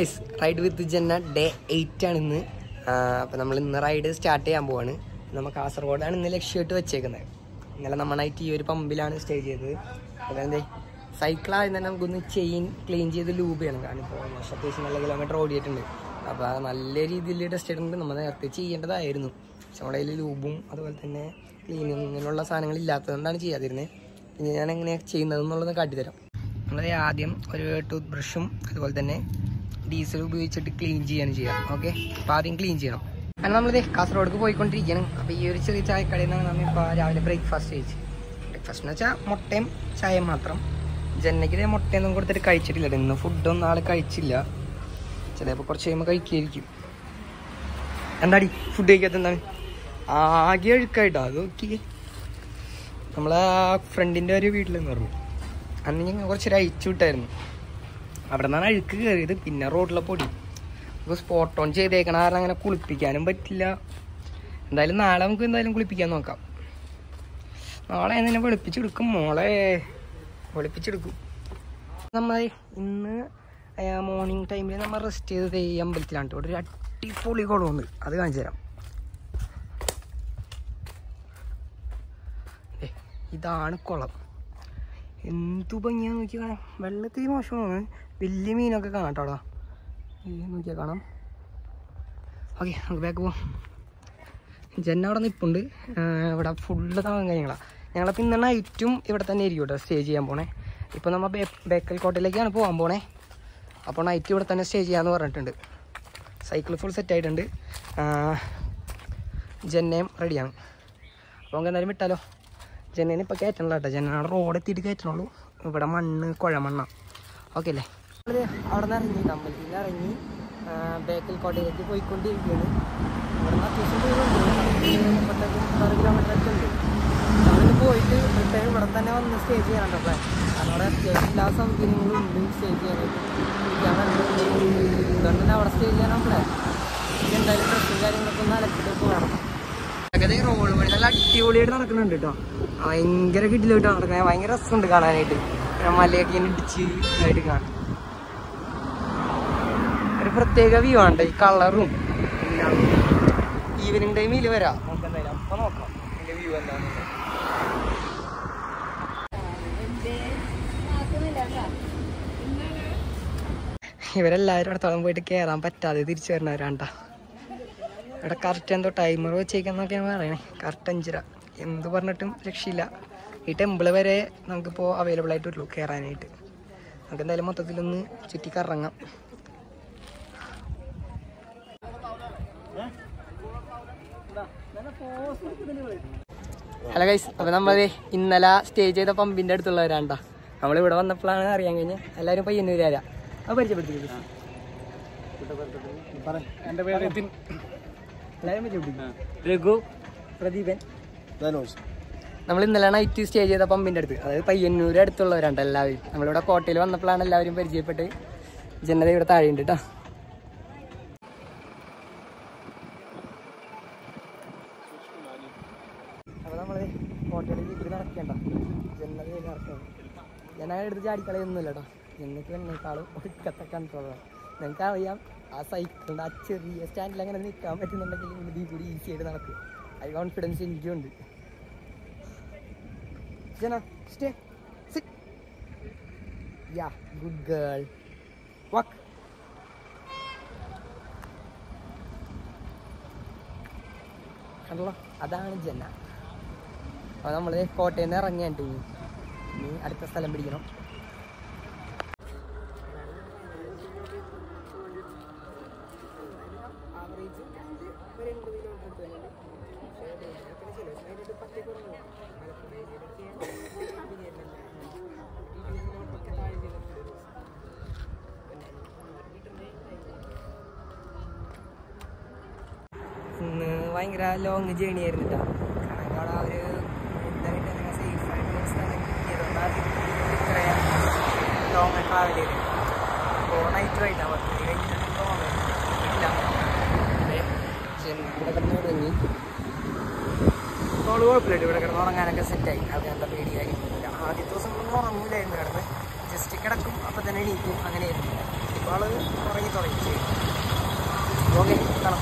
Guys ride with ജന്ന day eight ആണ് ഇന്ന് അപ്പം നമ്മൾ ഇന്ന് റൈഡ് സ്റ്റാർട്ട് ചെയ്യാൻ പോവാണ് നമ്മൾ കാസർഗോഡാണ് ഇന്ന് ലക്ഷ്യമായിട്ട് വെച്ചേക്കുന്നത് ഇന്നലെ നമ്മളായിട്ട് ഈ ഒരു പമ്പിലാണ് സ്റ്റേ ചെയ്തത് അതെന്തേ സൈക്കിളായിരുന്നു തന്നെ നമുക്കൊന്ന് ചെയിൻ ക്ലീൻ ചെയ്ത് ലൂബ് ചെയ്യണം കാരണം ഇപ്പോൾ ഓൾമോസ്റ്റ് അത്യാവശ്യം നല്ല കിലോമീറ്റർ ഓടിയിട്ടുണ്ട് അപ്പോൾ നല്ല രീതിയിൽ ടെസ്റ്റ് ചെയ്തിട്ടുണ്ട് നമ്മൾ നേരത്തെ ചെയ്യേണ്ടതായിരുന്നു പക്ഷെ നമ്മുടെ കയ്യിൽ ലൂബും അതുപോലെ തന്നെ ക്ലീനിങ്ങിനുള്ള സാധനങ്ങൾ ഇല്ലാത്തതുകൊണ്ടാണ് ചെയ്യാതിരുന്നത് ഇനി ഞാൻ എങ്ങനെയാണ് ചെയ്യുന്നതെന്നുള്ളത് കാട്ടിത്തരാം നമ്മൾ ആദ്യം ഒരു ടൂത്ത് ബ്രഷും അതുപോലെ തന്നെ ഡീസൽ ഉപയോഗിച്ചിട്ട് ക്ലീൻ ചെയ്യാണ് ചെയ്യുക ഓക്കെ അപ്പോൾ ആദ്യം ക്ലീൻ ചെയ്യണം കാരണം നമ്മളിത് കാസർഗോഡ്ക്ക് പോയിക്കൊണ്ടിരിക്കണം അപ്പോൾ ഈ ഒരു ചെറിയ ചായക്കടയിൽ നിന്നാണ് നമ്മൾ ഇപ്പോൾ രാവിലെ ബ്രേക്ക്ഫാസ്റ്റ് കഴിച്ച് ബ്രേക്ക്ഫാസ്റ്റ് എന്ന് വെച്ചാൽ മുട്ടയും ചായയും മാത്രം ജന്നയ്ക്ക് ഇതേ മുട്ടയൊന്നും കൊടുത്തിട്ട് കഴിച്ചിട്ടില്ല ഇന്ന് ഫുഡൊന്നും ആൾ കഴിച്ചില്ല ചിലപ്പോൾ കുറച്ച് കഴിയുമ്പോൾ കഴിക്കായിരിക്കും എന്താടി ഫുഡ് കഴിക്കാത്ത എന്താണ് ആകെ ഒഴുക്കായിട്ടോ അത് നോക്കി നമ്മളെ ഫ്രണ്ടിൻ്റെ ഒരു വീട്ടിൽ നിന്ന് പറഞ്ഞു അന്ന് ഞങ്ങൾ കുറച്ച് അയച്ചു വിട്ടായിരുന്നു അവിടെ നിന്നാണ് അഴുക്ക് കയറിയത് പിന്നെ റോഡിലെ പൊടി അപ്പോൾ സ്പോട്ട് ഓൺ ചെയ്തേക്കണ കാരണം അങ്ങനെ കുളിപ്പിക്കാനും പറ്റില്ല എന്തായാലും നാളെ നമുക്ക് എന്തായാലും കുളിപ്പിക്കാൻ നോക്കാം നാളെ ഞാൻ നിന്നെ വെളുപ്പിച്ചെടുക്കും മോളെ വെളുപ്പിച്ചെടുക്കും നമ്മൾ ഇന്ന് മോർണിംഗ് ടൈമിൽ നമ്മൾ റെസ്റ്റ് ചെയ്തത് ഈ അമ്പലത്തിലാണ് കേട്ടോ. ഇവിടെ ഒരു അടിപൊളി കുളമുണ്ട് അത് കാണിച്ചു തരാം ദേ, ഇതാണ് കുളം എന്തു ഭംഗിയാന്ന് നോക്കി കാണാം വെള്ളത്തിൽ മോശമാണ് വലിയ മീനൊക്കെ കാണാം കേട്ടോ നോക്കിയാൽ കാണാം ഓക്കെ നമുക്ക് ബാക്ക് പോവാം ജന്ന അവിടെ നിൽപ്പുണ്ട് ഇവിടെ ഫുള്ള് താങ്ങാൻ കാര്യങ്ങളാണ് ഞങ്ങളപ്പോൾ ഇന്ന് നൈറ്റും ഇവിടെ തന്നെ ആയിരിക്കും കേട്ടോ സ്റ്റേ ചെയ്യാൻ പോണേ ഇപ്പോൾ നമ്മൾ ബേ ബേക്കൽ കോട്ടയിലേക്കാണ് പോകാൻ പോണേ അപ്പോൾ നൈറ്റ് ഇവിടെ തന്നെ സ്റ്റേ ചെയ്യാമെന്ന് പറഞ്ഞിട്ടുണ്ട് സൈക്കിൾ ഫുൾ സെറ്റ് ആയിട്ടുണ്ട് ആ, ജന്നയും റെഡിയാണ് അപ്പോൾ നമുക്ക് എന്തായാലും വിട്ടാലോ ജനേനെ ഇപ്പോൾ കയറ്റണല്ലോ കേട്ടോ ജനനാട് റോഡ് എത്തിയിട്ട് കയറ്റണുള്ളൂ ഇവിടെ മണ്ണ് കുഴമണ്ണ ഓക്കെ അല്ലേ അവിടെ നിന്ന് ഇറങ്ങി അമ്പലത്തിൽ നിന്ന് ഇറങ്ങി ആ, ബേക്കൽ കോട്ടയിലേക്ക് പോയിക്കൊണ്ടിരിക്കുകയാണ് ഇവിടെ നിന്ന് അത്യാവശ്യം ദൂരമുണ്ട് മുപ്പത്തഞ്ച് മുപ്പത്താറ് കിലോമീറ്റർ ഒക്കെ ഉണ്ട് നമ്മളിന്ന് പോയിട്ട് റിട്ടേൺ ഇവിടെ തന്നെ വന്ന് സ്റ്റേ ചെയ്യാനുണ്ടോ പ്ലാൻ കാരണം അവിടെ അത്യാവശ്യം എല്ലാ സൗകര്യങ്ങളും ഉണ്ട് സ്റ്റേ ചെയ്യാനായിട്ട് ഇരിക്കാൻ വേണ്ടി അതുകൊണ്ട് തന്നെ അവിടെ സ്റ്റേ ചെയ്യാനാണ് പ്ലാൻ ഇനി എന്തായാലും ഡ്രസ്സും കാര്യങ്ങളൊക്കെ ഒന്ന് അലക്കിട്ട് പോകണം അതെ റോഡ് വഴി നല്ല അടിപൊളിയായിട്ട് നടക്കുന്നുണ്ട് കേട്ടോ ഭയങ്കര കിട്ടിലോട്ട് നടക്കുന്നത് ഭയങ്കര രസമുണ്ട് കാണാനായിട്ട് ഇങ്ങനെ മലയൊക്കെ ഇങ്ങനെ ഇടിച്ച് ആയിട്ട് കാണാം ഒരു പ്രത്യേക വ്യൂ ആണ് ട്ടോ ഈ കളറും ഈവനിങ് ടൈമിൽ വരാം നമുക്ക് എന്തായാലും അപ്പൊ നോക്കാം ഇതിന്റെ വ്യൂ എന്താണെന്ന് ഇവരെല്ലാവരും അടുത്തോളം പോയിട്ട് കയറാൻ പറ്റാതെ തിരിച്ചു വരുന്നവരാണ്ടാ ഇവിടെ കറക്റ്റ് എന്തോ ടൈമർ വെച്ചേക്കെന്നൊക്കെയാണ് പറയണേ കറക്റ്റ് അഞ്ചര എന്ത് പറഞ്ഞിട്ടും രക്ഷയില്ല ഈ ടെമ്പിൾ വരെ നമുക്കിപ്പോൾ അവൈലബിൾ ആയിട്ടുള്ളൂ കയറാനായിട്ട് നമുക്ക് എന്തായാലും മൊത്തത്തിലൊന്ന് ചുറ്റി കറങ്ങാം ഹലോ ഗൈസ് അപ്പോൾ നമ്മൾ ഇന്നലെ സ്റ്റേ ചെയ്ത പമ്പിൻ്റെ അടുത്തുള്ളവരാണ്ടാ നമ്മളിവിടെ വന്നപ്പോഴാണ് അറിയാൻ കഴിഞ്ഞത് എല്ലാവരും പയ്യന്നൂരാരാ അത് പരിചയപ്പെടുത്തി എൻ്റെ പേര് നിതിൻ എല്ലാവരും പരിചയപ്പെടുത്തി രഘു പ്രദീപൻ ധനോജ് നമ്മൾ ഇന്നലെ നൈറ്റ് സ്റ്റേ ചെയ്ത പമ്പിൻ്റെ അടുത്ത് അതായത് പയ്യന്നൂർ അടുത്തുള്ളവരാണ്ട് എല്ലാവരും നമ്മളിവിടെ കോട്ടയിൽ വന്നപ്പോഴാണ് എല്ലാവരും പരിചയപ്പെട്ട് ജനത ഇവിടെ താഴെയുണ്ട് കേട്ടോ അപ്പോൾ നമ്മൾ കോട്ടയുടെ വീട്ടിൽ നടക്കേണ്ട ജനത നടക്കണം ഞാൻ എടുത്ത് ചാടിക്കളയൊന്നുമില്ല കേട്ടോ ജനക്ക് എന്നേക്കാളും ഒടുക്കത്തെ കൺട്രോളാണ് നിങ്ങൾക്ക് അറിയാം ആ സൈക്കിളിൻ്റെ ആ ചെറിയ സ്റ്റാൻഡിൽ അങ്ങനെ നിൽക്കാൻ പറ്റുന്നുണ്ടെങ്കിൽ ഇതിൽ കൂടി ഈസി ആയിട്ട് നടക്കും ആ കോൺഫിഡൻസ് എനിക്കുണ്ട് Jenna, stay. Sit. Yeah, good girl. Walk. കണ്ടല്ലോ അതാണ് ജന്ന അപ്പോൾ നമ്മൾ കോട്ടയിൽ നിന്ന് ഇറങ്ങിയാണ്ട് ഇനി ഇനി അടുത്ത സ്ഥലം പിടിക്കണം ഇന്ന് ഭയങ്കര ലോങ് ജേണി ആയിരുന്നു കേട്ടോ കാരണം അവിടെ ഒരു എന്തായിട്ട് അങ്ങനെ സേഫ് ആയിട്ടുള്ള സ്ഥലം കിട്ടിയതുകൊണ്ടാണ് ഇത്രയും ലോങ് ട്രാവൽ ചെയ്തത് അപ്പോൾ നൈറ്റ് റൈഡാണ് പത്ത് കഴിഞ്ഞിട്ട് ലോങ് ഇല്ല അതെ ഇവിടെ കിടന്ന് തുടങ്ങി ഇപ്പോൾ കുഴപ്പമില്ല ഇവിടെ കിടന്ന് ഉറങ്ങാനൊക്കെ സെറ്റായി അത് എന്താ പേടിയായി ആദ്യത്തെ ദിവസം ഒന്നും ഉറങ്ങൂലായിരുന്നു കിടന്ന് ജസ്റ്റ് കിടക്കും അപ്പോൾ തന്നെ എണീക്കും അങ്ങനെയായിരുന്നു ഇപ്പോൾ ആള് ഉറങ്ങി തുടങ്ങി ഓക്കെ കാണാം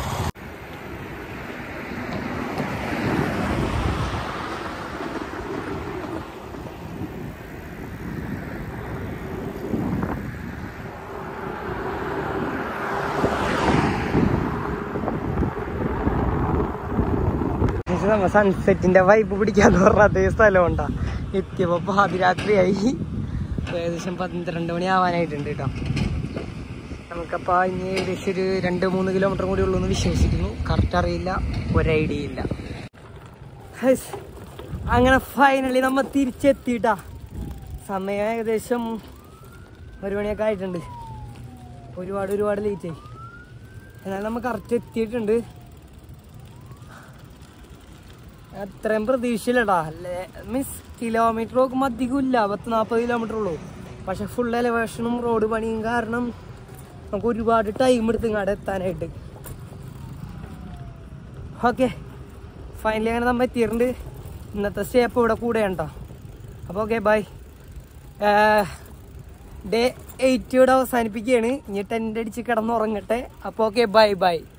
ഇത് നമ്മ സൺസെറ്റിന്റെ വൈബ് പിടിക്കാന്ന് പറഞ്ഞ അതേ സ്ഥലം ഉണ്ടാ എത്തിയപ്പോ പാതിരാത്രിയായി ഇപ്പൊ ഏകദേശം പന്ത്രണ്ട് മണി ആവാനായിട്ടുണ്ട് കേട്ടോ നമുക്കപ്പോ ഇനി ഏകദേശം ഒരു രണ്ട് മൂന്ന് കിലോമീറ്റർ കൂടി ഉള്ളൂ എന്ന് വിശ്വസിക്കുന്നു കറക്റ്റ് അറിയില്ല ഒരു ഐഡിയ ഇല്ല ഹൈസ്. അങ്ങനെ ഫൈനലി നമ്മ തിരിച്ചെത്തിട്ടാ സമയം ഏകദേശം ഒരു മണിയൊക്കെ ആയിട്ടുണ്ട് ഒരുപാട് ഒരുപാട് ലേറ്റ് ആയി എന്നാൽ നമ്മൾ കറക്റ്റ് എത്തിയിട്ടുണ്ട് അത്രയും പ്രതീക്ഷയില്ലടാ അല്ലേ മീൻസ് കിലോമീറ്റർ നോക്കുമ്പോൾ അധികം ഇല്ല പത്ത് നാൽപ്പത് കിലോമീറ്റർ ഉള്ളൂ പക്ഷെ ഫുൾ എലവേഷനും റോഡ് പണിയും കാരണം നമുക്ക് ഒരുപാട് ടൈം എടുത്ത് ഇങ്ങോട്ട് എത്താനായിട്ട് ഓക്കെ ഫൈനലി അങ്ങനെ നമ്മൾ എത്തിയിട്ടുണ്ട് ഇന്നത്തെ സ്റ്റേ അപ്പോൾ ഇവിടെ കൂടെ ഉണ്ടോ അപ്പോൾ ഓക്കെ ബൈ ഡേ എയ്റ്റ് ഇവിടെ അവസാനിപ്പിക്കുകയാണ് ഇനി ടെൻ്റ് അടിച്ച് കിടന്നുറങ്ങട്ടെ അപ്പോൾ ഓക്കെ ബൈ ബൈ